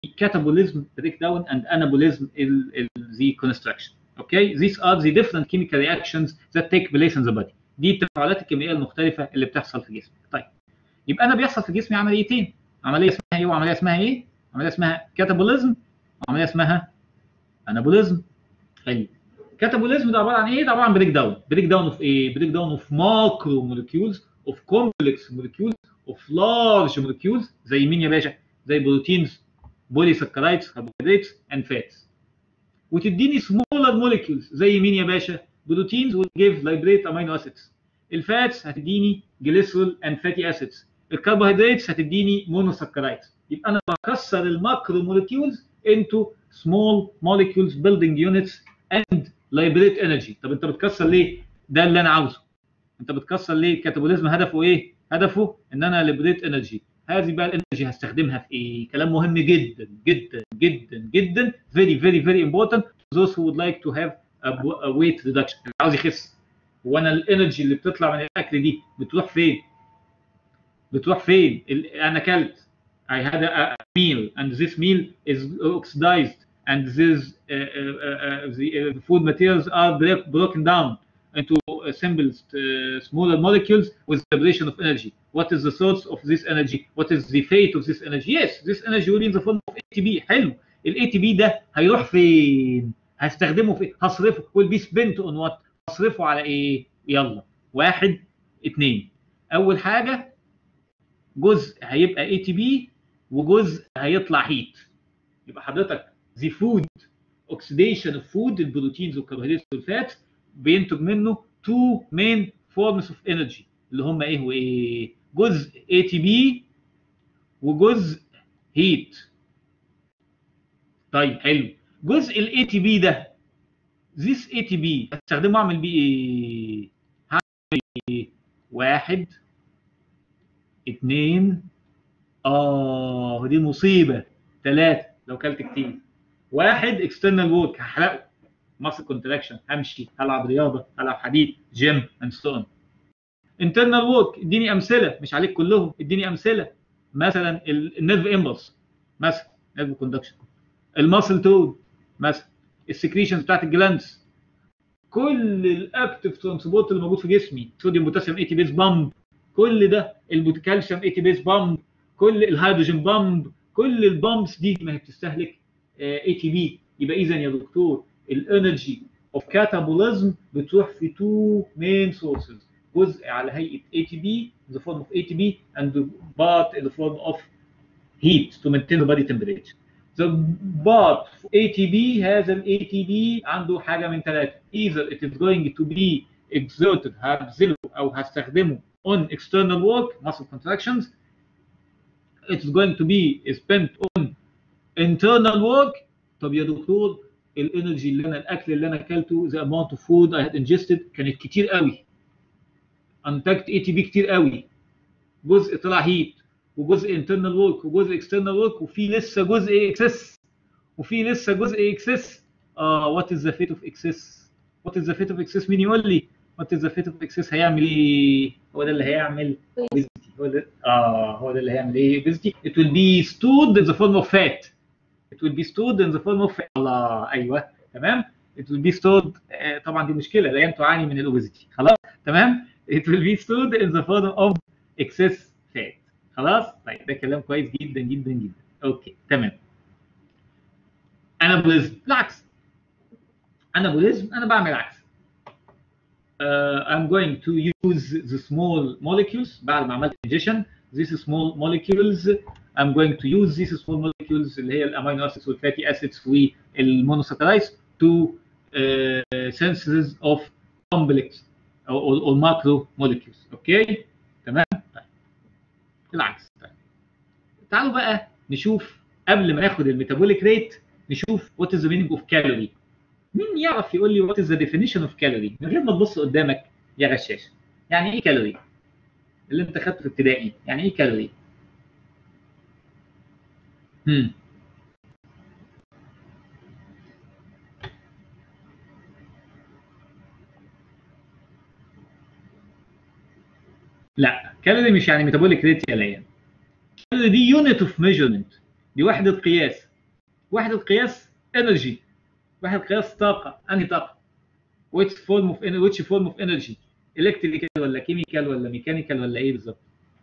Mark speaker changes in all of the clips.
Speaker 1: catabolism breakdown and anabolism in, in the construction. Okay, these are the different chemical reactions that take place in the body. دي التفاعلات الكيميائيه المختلفه اللي بتحصل في جسمك. طيب يبقى انا بيحصل في جسمي عمليتين، عمليه اسمها ايه وعمليه اسمها ايه؟ عمليه اسمها كاتابوليزم وعمليه اسمها انابوليزم. حلو. كاتابوليزم ده عباره عن ايه؟ ده عباره عن بريك داون، بريك داون اوف ايه؟ بريك داون اوف ماكرو مولكيولز اوف كومبلكس مولكيولز اوف لارج مولكيولز زي مين يا باشا؟ زي بروتينز بولي سكرايدز كربوهيدراتس اند فاتس وتديني سمولر مولكيولز زي مين يا باشا؟ بروتينز will give liberate amino acids الفاتس هتديني جليسرول اند فاتي اسيدز الكربوهيدراتس هتديني مونوسكرايدز يبقى انا بكسر الماكرو مولكيولز into small molecules building units and liberate energy طب انت بتكسر ليه؟ ده اللي انا عاوزه انت بتكسر ليه؟ الكاتابوليزم هدفه ايه؟ هدفه ان انا ليبريت انرجي هذه بقى الانرجي هستخدمها في ايه؟ كلام مهم جدا جدا جدا جدا very very very important those who would like to have a, a weight reduction اللي عاوز يخس هو انا الانرجي اللي بتطلع من الاكل دي بتروح فين؟ بتروح فين؟ انا اكلت I had a, a meal and this meal is oxidized and this uh, uh, uh, the food materials are break, broken down into simple smaller molecules with separation of energy. What is the source of this energy? What is the fate of this energy? Yes, this energy will be in the form of ATP. حلو. ال ATP ده هيروح فين؟ هستخدمه في هصرفه will be spent on what؟ هصرفه على ايه؟ يلا واحد اثنين. أول حاجة جزء هيبقى ATP وجزء هيطلع هيت. يبقى حضرتك the food oxidation of food البروتينز والكربوهيدرات والفات بينتج منه two main forms of energy اللي هم ايه وايه؟ جزء ATP وجزء heat. طيب حلو. جزء ال ATP ده this ATP هستخدمه اعمل بيه ايه؟ هعمل ايه؟ واحد اثنين اه دي مصيبه ثلاثه لو كلت كتير واحد اكسترنال ورك هحرقه ماسل كونتراكشن همشي هلعب رياضه هلعب حديد جيم اند سو اون انترنال ورك اديني امثله مش عليك كلهم اديني امثله مثلا النيرف امبلس مثلا نيرف كوندكشن الماسل تون مثلا السكريشنز بتاعت الجلاندز كل الاكتف ترانسبورت اللي موجود في جسمي صوديوم بوتاسيوم اي تي بيز بامب كل ده الكالسيوم اي تي بيز بامب كل الهيدروجين بامب كل البامبس دي ما هي بتستهلك اي تي بي يبقى اذا يا دكتور الانرجي اوف كاتابوليزم بتروح في تو مين سورسز جزء على هيئه اي تي بي in the form of ATP and the part in the form of heat to maintain the body temperature. The part ATP هذا ال ATP عنده حاجه من ثلاثه either it is going to be exerted هبذله او هستخدمه on external work muscle contractions it's going to be spent on internal work طب يا دكتور الانرجي اللي انا الاكل اللي انا اكلته the amount of food I had ingested كانت كتير قوي انتجت اي تي بي كتير قوي جزء طلع هيت وجزء انترنال ورك وجزء اكسترنال ورك وفي لسه جزء اكسس وفي لسه جزء اكسس اه وات از ذا فيت اوف اكسس وات از ذا فيت اوف اكسس مين يقول لي وات از ذا فيت اوف اكسس هيعمل ايه هو ده اللي هيعمل obesity هو ده اه هو ده اللي هيعمل ايه obesity it will be stored in the form of fat it will be stored in the form of fat الله ايوه تمام it will be stored آه طبعا دي مشكله لا تعاني من الاوبيزيتي خلاص تمام it will be stored in the form of excess fat خلاص طيب ده كلام كويس جدا جدا جدا اوكي تمام انابوليزم بالعكس انابوليزم انا بعمل عكس uh, I'm going to use the small molecules بعد ما عملت digestion these small molecules I'm going to use these small molecules اللي هي الامينو acids والفاتي acids والمونوساكرايز to uh, synthesis of complex او او ماكرو مولكيولز اوكي تمام طيب العكس طيب تعالوا بقى نشوف قبل ما ناخد الميتابوليك ريت نشوف وات از ذا مينينج اوف كالوري مين يعرف يقول لي وات از ذا ديفينيشن اوف كالوري من غير ما تبص قدامك يا غشاش يعني ايه كالوري اللي انت خدته في ابتدائي يعني ايه كالوري هم لا كالوري مش يعني ميتابوليك ريت يا ليان كالوري دي يونت اوف ميجرمنت دي وحده قياس وحده قياس انرجي وحده قياس طاقه انهي طاقه which form of ener- which form of energy electrical ولا chemical ولا mechanical ولا ايه بالظبط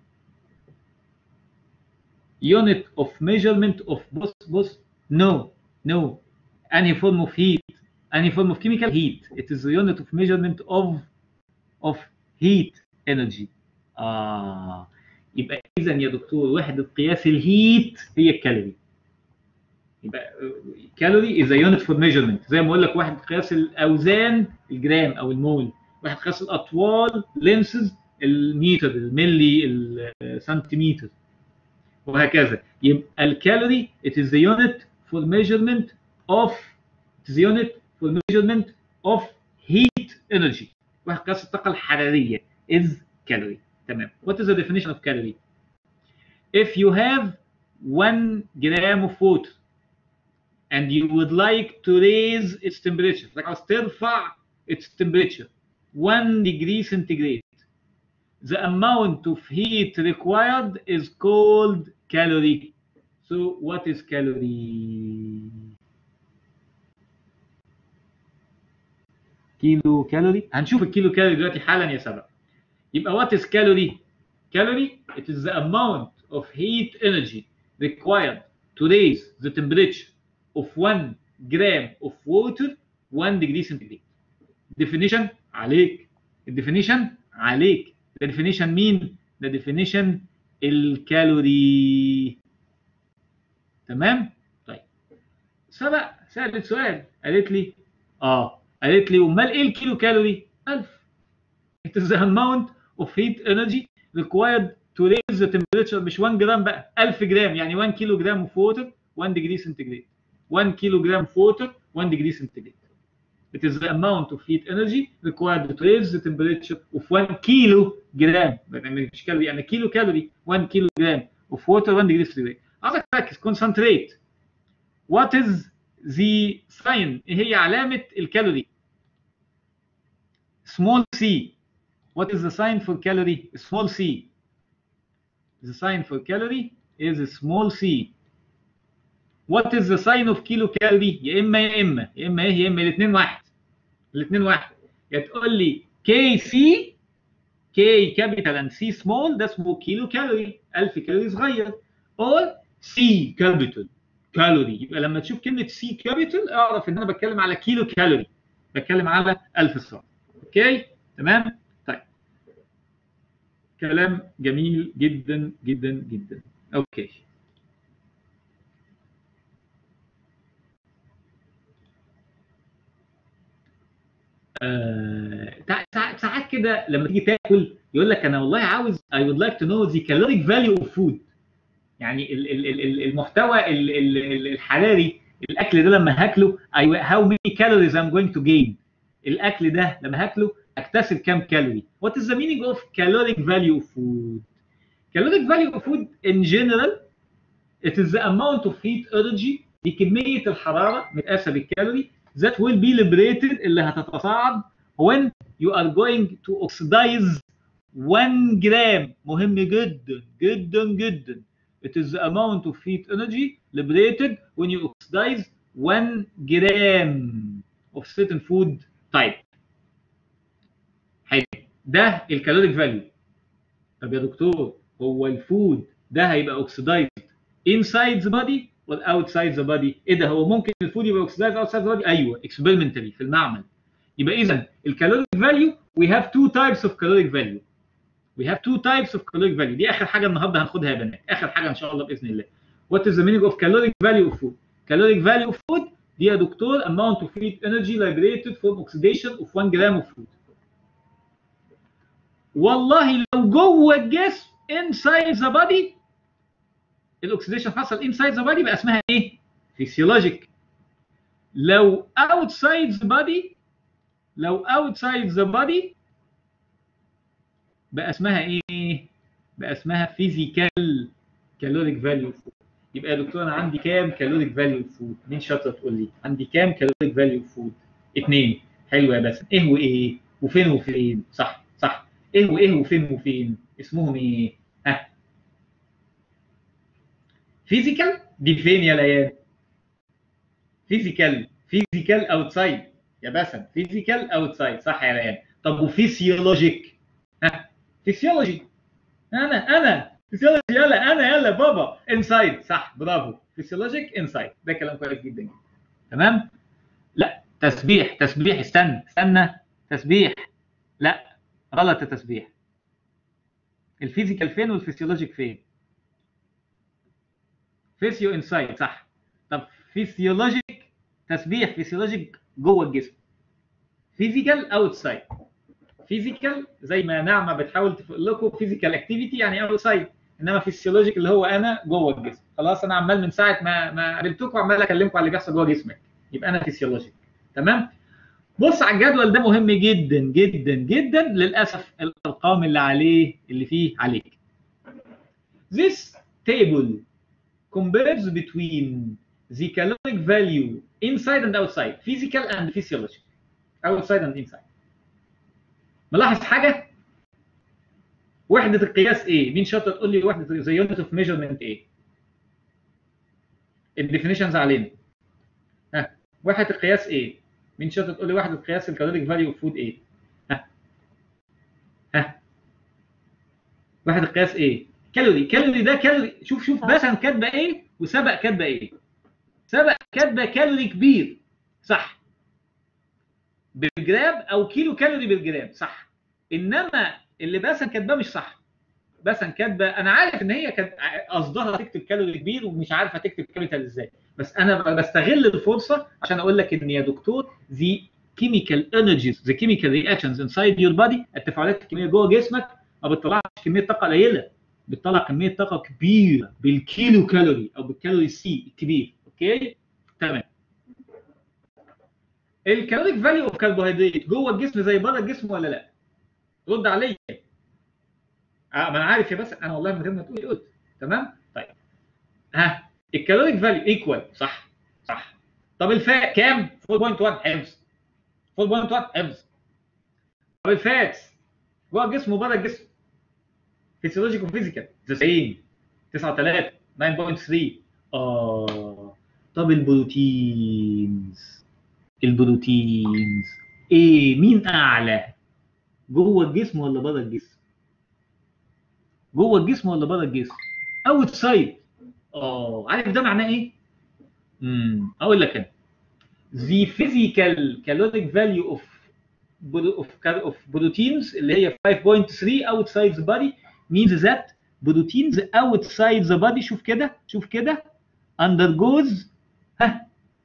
Speaker 1: unit of measurement of بص بص no no any form of heat any form of chemical heat it is the unit of measurement of of heat energy اه يبقى اذا يا دكتور وحده قياس الهيت هي الكالوري يبقى كالوري is a unit for measurement زي ما اقول لك وحده قياس الاوزان الجرام او المول وحده قياس الاطوال لينسز المتر الملي السنتيمتر وهكذا يبقى الكالوري it is the unit for measurement of it is the unit for measurement of heat energy وحده قياس الطاقه الحراريه is calorie تمام what is the definition of calorie if you have 1 gram of water and you would like to raise its temperature like عاوز ترفع its temperature 1 degree centigrade the amount of heat required is called calorie so what is calorie كيلو كالوري هنشوف الكيلو كالوري دلوقتي حالا يا سبع يبقى what is calorie calorie it is the amount of heat energy required to raise the temperature of 1 gram of water 1 degree centigrade definition عليك الديفينيشن عليك ده definition مين ده definition الكالوري تمام طيب سبق سألت سؤال قالت لي اه قالت لي امال ايه الكيلو كالوري 1000 it is the amount of heat energy required to raise the temperature مش 1 جرام بقى 1000 جرام يعني 1 كيلو جرام of water 1 degree centigrade 1 كيلو جرام of water 1 degree centigrade it is the amount of heat energy required to raise the temperature of 1 كيلو جرام مش كالوري يعني كيلو كالوري 1 كيلو جرام of water 1 degree centigrade عايزك تركز concentrate what is the sign ايه هي علامة الكالوري small c what is the sign for calorie small c the sign for calorie is small c what is the sign of kilocalorie يا اما يا اما يا اما ايه يا اما الاثنين واحد الاثنين واحد يا تقول لي كي سي كي كابيتال اند سي سمول ده اسمه كيلو كالوري 1000 كالوري صغير اور سي كابيتال كالوري يبقى لما تشوف كلمه سي كابيتال اعرف ان انا بتكلم على كيلو كالوري بتكلم على 1000 سعر اوكي تمام طيب كلام جميل جدا جدا جدا اوكي آه، ساعات كده لما تيجي تاكل يقول لك انا والله عاوز I would like to know the caloric value of food يعني ال ال ال المحتوى ال ال الحراري الاكل ده لما هاكله how many calories I'm going to gain الاكل ده لما هاكله اكتسب كام كالوري what is the meaning of caloric value of food caloric value of food in general it is the amount of heat energy دي كميه الحراره متقاسه بالكالوري that will be liberated اللي هتتصاعد when you are going to oxidize 1 gram مهم جدا جدا جدا it is the amount of heat energy liberated when you oxidize 1 gram of certain food type حلو ده الكالوريك فاليو طب يا دكتور هو الفود ده هيبقى اوكسيدايزد inside the body ولا outside the body ايه ده هو ممكن الفود يبقى اوكسيدايزد outside the body ايوه experimentally في المعمل يبقى اذا الكالوريك فاليو we have two types of caloric value we have two types of caloric value دي اخر حاجه النهارده هناخدها يا بنات اخر حاجه ان شاء الله باذن الله what is the meaning of caloric value of food caloric value of food دي يا دكتور amount of heat energy liberated from oxidation of 1 gram of food والله لو جوه الجسم inside the body الاكسديشن حصل inside the body بقى اسمها ايه؟ physiologic لو outside the body لو outside the body بقى اسمها ايه؟ بقى اسمها physical caloric value food يبقى يا دكتور انا عندي كام caloric value food؟ مين شاطره تقول لي؟ عندي كام caloric value food؟ اثنين حلو يا باسم ايه وايه؟ وفين وفين؟ صح صح ايه وايه وفين وفين؟ اسمهم ايه؟ ها فيزيكال دي فين يا ليان؟ فيزيكال فيزيكال اوتسايد يا باسم فيزيكال اوتسايد صح يا ريان طب وفيسيولوجيك ها فيسيولوجي انا انا فيسيولوجي يلا انا يلا بابا انسايد صح برافو فيسيولوجيك انسايد ده كلام كويس جدا جدا تمام لا تسبيح تسبيح استنى استنى تسبيح لا غلط التسبيح الفيزيكال فين والفسيولوجيك فين فيسيو انسايد صح طب فيسيولوجيك تسبيح فيسيولوجيك جوه الجسم فيزيكال اوتسايد فيزيكال زي ما نعمه بتحاول تقول لكم فيزيكال اكتيفيتي يعني اوتسايد انما فيسيولوجيك اللي هو انا جوه الجسم خلاص انا عمال من ساعه ما ما قابلتكم عمال اكلمكم على اللي بيحصل جوه جسمك يبقى انا فيسيولوجيك تمام بص على الجدول ده مهم جدا جدا جدا للاسف الارقام اللي عليه اللي فيه عليك This table compares between the caloric value inside and outside physical and physiological outside and inside ملاحظ حاجه وحده القياس ايه مين شاطر تقول لي وحده the unit of measurement ايه الديفينيشنز علينا ها وحده القياس ايه مين شاطر تقول لي وحده قياس الكالوريك فاليو اوف فود ايه ها ها وحده قياس ايه كالوري كالوري ده كالوري شوف شوف مثلا كاتبه ايه وسبق كاتبه ايه سبق كاتبه كالوري كبير صح بالجرام او كيلو كالوري بالجرام صح انما اللي باسن كاتباه مش صح باسن كاتبه انا عارف ان هي كانت قصدها تكتب كالوري كبير ومش عارفه تكتب كابيتال ازاي بس انا بستغل الفرصه عشان اقول لك ان يا دكتور the chemical energies the chemical reactions inside your body التفاعلات الكيميائيه جوه جسمك ما بتطلعش كميه طاقه قليله بتطلع كميه طاقه كبيره بالكيلو كالوري او بالكالوري سي الكبير اوكي تمام الكالوريك فاليو اوف كربوهيدرات جوه الجسم زي بره الجسم ولا لا؟ رد عليا اه ما انا عارف يا بس انا والله من غير ما تقولي قلت تمام؟ طيب ها الكالوريك فاليو ايكوال صح صح طب الفات كام؟ 4.1 حفظ 4.1 حفظ طب الفاتس جوه الجسم وبره الجسم فيسيولوجيك وفيزيكال 90 9 3 9.3 اه طب البروتينز البروتينز ايه مين اعلى جوه الجسم ولا بره الجسم جوه الجسم ولا بره الجسم اوت سايد اه عارف ده معناه ايه امم اقول لك انا the physical caloric value of of of proteins اللي هي 5.3 outside the body means that proteins outside the body شوف كده شوف كده undergoes ها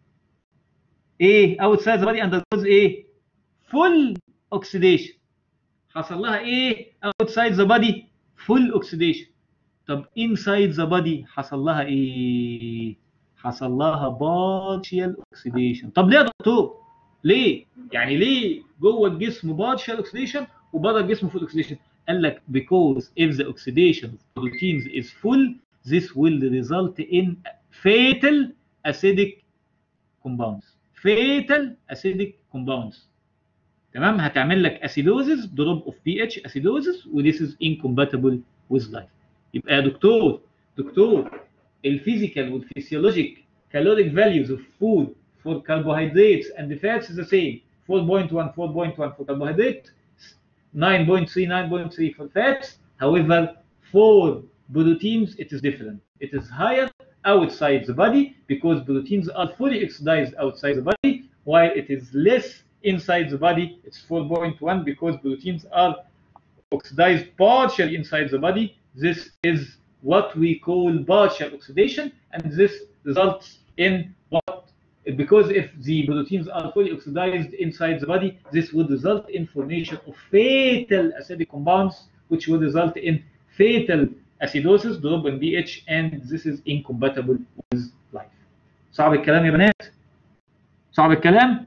Speaker 1: ايه outside the body undergoes ايه full oxidation حصل لها ايه outside the body full oxidation طب inside the body حصل لها ايه حصل لها partial oxidation طب ليه يا دكتور ليه يعني ليه جوه الجسم partial oxidation وبره الجسم full oxidation قال لك because if the oxidation of proteins is full this will result in fatal acidic compounds fatal acidic compounds تمام هتعمل لك acidosis drop of pH acidosis و this is incompatible with life يبقى يا دكتور دكتور الفيزيكال والفسيولوجيك caloric values of food for carbohydrates and the fats is the same 4.1 4.1 for carbohydrate 9.3 9.3 for fats however for proteins it is different it is higher outside the body because proteins are fully oxidized outside the body while it is less inside the body it's 4.1 because proteins are oxidized partially inside the body this is what we call partial oxidation and this results in what because if the proteins are fully oxidized inside the body this would result in formation of fatal acidic compounds which would result in fatal acidosis drop in pH and this is incompatible with life صعب الكلام يا بنات صعب الكلام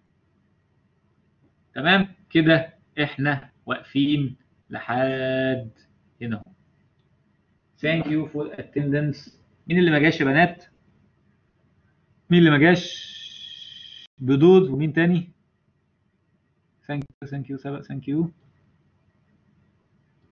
Speaker 1: تمام كده احنا واقفين لحد هنا اهو thank you for attendance مين اللي ما جاش يا بنات مين اللي ما جاش بدود ومين تاني ثانك يو ثانك يو سبق ثانك يو